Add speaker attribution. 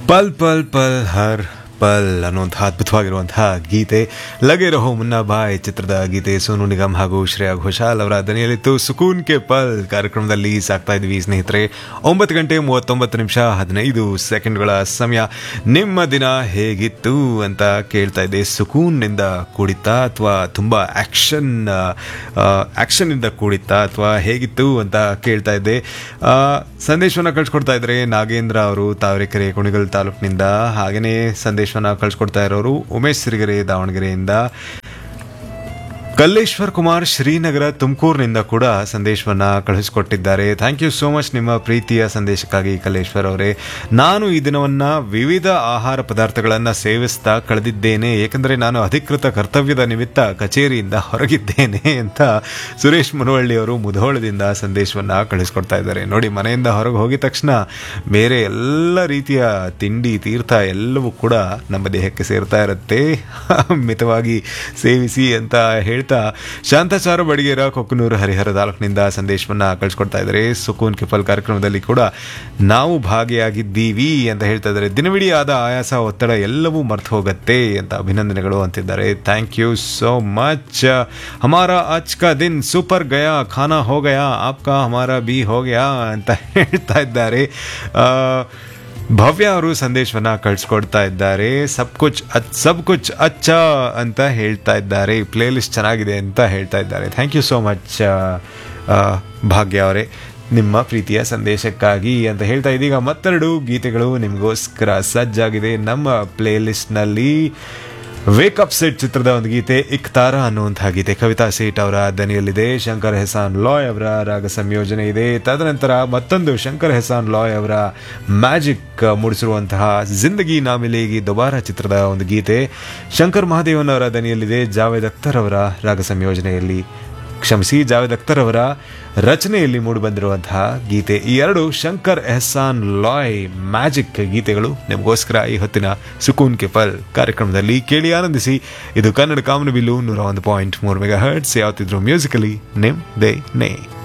Speaker 1: ಪಲ್ ಪಲ್ ಪಲ್ ಹರ್ ಪಲ್ ಅನ್ನುವಂತಹ ಅದ್ಭುತವಾಗಿರುವಂತಹ ಗೀತೆ ಲಗೆ ರಹೋ ಮುನ್ನ ಬಾಯ್ ಚಿತ್ರದ ಗೀತೆ ಸೋನು ನಿಗಮ್ ಹಾಗೂ ಶ್ರೇಯಾ ಘೋಷಾಲ್ ಅವರ ದನಿಯಲ್ಲಿತ್ತು ಸುಕೂನ್ ಕೆ ಪಲ್ ಕಾರ್ಯಕ್ರಮದಲ್ಲಿ ಸಾಕ್ತಾ ಇದ್ವಿ ಸ್ನೇಹಿತರೆ ಒಂಬತ್ತು ಗಂಟೆ ಮೂವತ್ತೊಂಬತ್ತು ನಿಮಿಷ ಹದಿನೈದು ಸೆಕೆಂಡ್ಗಳ ಸಮಯ ನಿಮ್ಮ ದಿನ ಹೇಗಿತ್ತು ಅಂತ ಕೇಳ್ತಾ ಇದ್ದೆ ಸುಕೂನ್ನಿಂದ ಕೂಡಿತ್ತಾ ಅಥವಾ ತುಂಬ ಆಕ್ಷನ್ ಆಕ್ಷನ್ನಿಂದ ಕೂಡಿತ್ತಾ ಅಥವಾ ಹೇಗಿತ್ತು ಅಂತ ಕೇಳ್ತಾ ಇದ್ದೆ ಆ, ಸಂದೇಶವನ್ನ ಕಳ್ಸಿಕೊಡ್ತಾ ಇದ್ರೆ ನಾಗೇಂದ್ರ ಅವರು ತಾವರೆಕೆರೆ ಕುಣಿಗಲ್ ತಾಲೂಕಿನಿಂದ ಹಾಗೆಯೇ ಸಂದೇಶವನ್ನ ಕಳ್ಸಿಕೊಡ್ತಾ ಇರೋರು ಉಮೇಶ್ ಸಿರಿಗೆರೆ ದಾವಣಗೆರೆಯಿಂದ ಕಲ್ಲೇಶ್ವರ್ ಕುಮಾರ್ ಶ್ರೀನಗರ ತುಮಕೂರಿನಿಂದ ಕೂಡ ಸಂದೇಶವನ್ನ ಕಳುಹಿಸಿಕೊಟ್ಟಿದ್ದಾರೆ ಥ್ಯಾಂಕ್ ಯು ಸೋ ಮಚ್ ನಿಮ್ಮ ಪ್ರೀತಿಯ ಸಂದೇಶಕ್ಕಾಗಿ ಕಲ್ಲೇಶ್ವರ್ ಅವರೇ ನಾನು ಈ ದಿನವನ್ನ ವಿವಿಧ ಆಹಾರ ಪದಾರ್ಥಗಳನ್ನು ಸೇವಿಸ್ತಾ ಕಳೆದಿದ್ದೇನೆ ಏಕೆಂದರೆ ನಾನು ಅಧಿಕೃತ ಕರ್ತವ್ಯದ ನಿಮಿತ್ತ ಕಚೇರಿಯಿಂದ ಹೊರಗಿದ್ದೇನೆ ಅಂತ ಸುರೇಶ್ ಮುನವಳ್ಳಿ ಅವರು ಮುಧೋಳದಿಂದ ಸಂದೇಶವನ್ನ ಕಳಿಸ್ಕೊಡ್ತಾ ಇದ್ದಾರೆ ನೋಡಿ ಮನೆಯಿಂದ ಹೊರಗೆ ಹೋಗಿದ ತಕ್ಷಣ ಬೇರೆ ಎಲ್ಲ ರೀತಿಯ ತಿಂಡಿ ತೀರ್ಥ ಎಲ್ಲವೂ ಕೂಡ ನಮ್ಮ ದೇಹಕ್ಕೆ ಸೇರ್ತಾ ಇರುತ್ತೆ ಮಿತವಾಗಿ ಸೇವಿಸಿ ಅಂತ ಹೇಳ್ತಾ ಶಾಂತಾಚಾರ ಬಡಿಗೇರ ಕೊಕ್ಕನೂರು ಹರಿಹರ ತಾಲೂಕಿನಿಂದ ಸಂದೇಶವನ್ನ ಕಳಿಸ್ಕೊಡ್ತಾ ಇದ್ದಾರೆ ಸುಕೂನ್ ಕಿಫಲ್ ಕಾರ್ಯಕ್ರಮದಲ್ಲಿ ಕೂಡ ನಾವು ಭಾಗಿಯಾಗಿದ್ದೀವಿ ಅಂತ ಹೇಳ್ತಾ ಇದ್ದಾರೆ ದಿನವಿಡೀ ಆದ ಆಯಾಸ ಒತ್ತಡ ಎಲ್ಲವೂ ಮರ್ತು ಹೋಗುತ್ತೆ ಅಂತ ಅಭಿನಂದನೆಗಳು ಅಂತಿದ್ದಾರೆ ಥ್ಯಾಂಕ್ ಯು ಸೋ ಮಚ್ ಹಮಾರ ಆಜ್ ಕಾ ದಿನ್ ಸೂಪರ್ ಗಯಾ ಖಾನಾ ಹೋ ಗಯಾ ಆಪ್ಕಾ ಹಮಾರಾ ಬಿ ಹೋ ಗಯಾ ಅಂತ ಹೇಳ್ತಾ ಇದ್ದಾರೆ ಆ, ಭವ್ಯ ಅವರು ಸಂದೇಶವನ್ನ ಕಳ್ಸಿಕೊಡ್ತಾ ಇದ್ದಾರೆ ಸಬ್ ಕುಚ್ ಅಚ್- ಸಬ್ ಕುಚ್ ಅಚ್ಚ ಅಂತ ಹೇಳ್ತಾ ಇದ್ದಾರೆ ಪ್ಲೇ ಲಿಸ್ಟ್ ಚೆನ್ನಾಗಿದೆ ಅಂತ ಹೇಳ್ತಾ ಇದ್ದಾರೆ ಥ್ಯಾಂಕ್ ಯು ಸೋ ಮಚ್ ಭಾಗ್ಯ ಅವರೇ ನಿಮ್ಮ ಪ್ರೀತಿಯ ಸಂದೇಶಕ್ಕಾಗಿ ಅಂತ ಹೇಳ್ತಾ ಇದೀಗ ಮತ್ತೆರಡು ಗೀತೆಗಳು ನಿಮಗೋಸ್ಕರ ಸಜ್ಜಾಗಿದೆ ನಮ್ಮ ಪ್ಲೇ ಲಿಸ್ಟ್ನಲ್ಲಿ ವೇಕಪ್ ಸೆಟ್ ಚಿತ್ರದ ಒಂದು ಗೀತೆ ಇಕ್ತಾರ ಅನ್ನುವಂತಹ ಗೀತೆ ಕವಿತಾ ಸೇಠ್ ಅವರ ದನಿಯಲ್ಲಿದೆ ಶಂಕರ್ ಹೆಸಾನ್ ಲಾಯ್ ಅವರ ರಾಗ ಸಂಯೋಜನೆ ಇದೆ ತದನಂತರ ಮತ್ತೊಂದು ಶಂಕರ್ ಹೆಸಾನ್ ಲಾಯ್ ಅವರ ಮ್ಯಾಜಿಕ್ ಮೂಡಿಸಿರುವಂತಹ ಜಿಂದಗಿ ನಾಮಿಲೇಗಿ ದುಬಾರ ಚಿತ್ರದ ಒಂದು ಗೀತೆ ಶಂಕರ್ ಮಹಾದೇವನ್ ಅವರ ದನಿಯಲ್ಲಿದೆ ಜಾವೇದ್ ಅಖ್ತರ್ ಅವರ ರಾಗ ಸಂಯೋಜನೆಯಲ್ಲಿ ಕ್ಷಮಿಸಿ ಜಾವೇದ್ ಅಖ್ತರ್ ಅವರ ರಚನೆಯಲ್ಲಿ ಮೂಡಿಬಂದಿರುವಂತಹ ಗೀತೆ ಈ ಎರಡು ಶಂಕರ್ ಎಹ್ಸಾನ್ ಲಾಯ್ ಮ್ಯಾಜಿಕ್ ಗೀತೆಗಳು ನಿಮಗೋಸ್ಕರ ಈ ಹೊತ್ತಿನ ಸುಕೂನ್ ಕೆ ಪಲ್ ಕಾರ್ಯಕ್ರಮದಲ್ಲಿ ಕೇಳಿ ಆನಂದಿಸಿ ಇದು ಕನ್ನಡ ಕಾಮನಬಿಲ್ಲು ನೂರ ಒಂದು ಪಾಯಿಂಟ್ ಮೂರು ಮೆಗಾ ಹರ್ಟ್ಸ್ ಯಾವತ್ತಿದ್ರು ಮ್ಯೂಸಿಕಲಿ ನಿಮ್ ದೇ ನೇ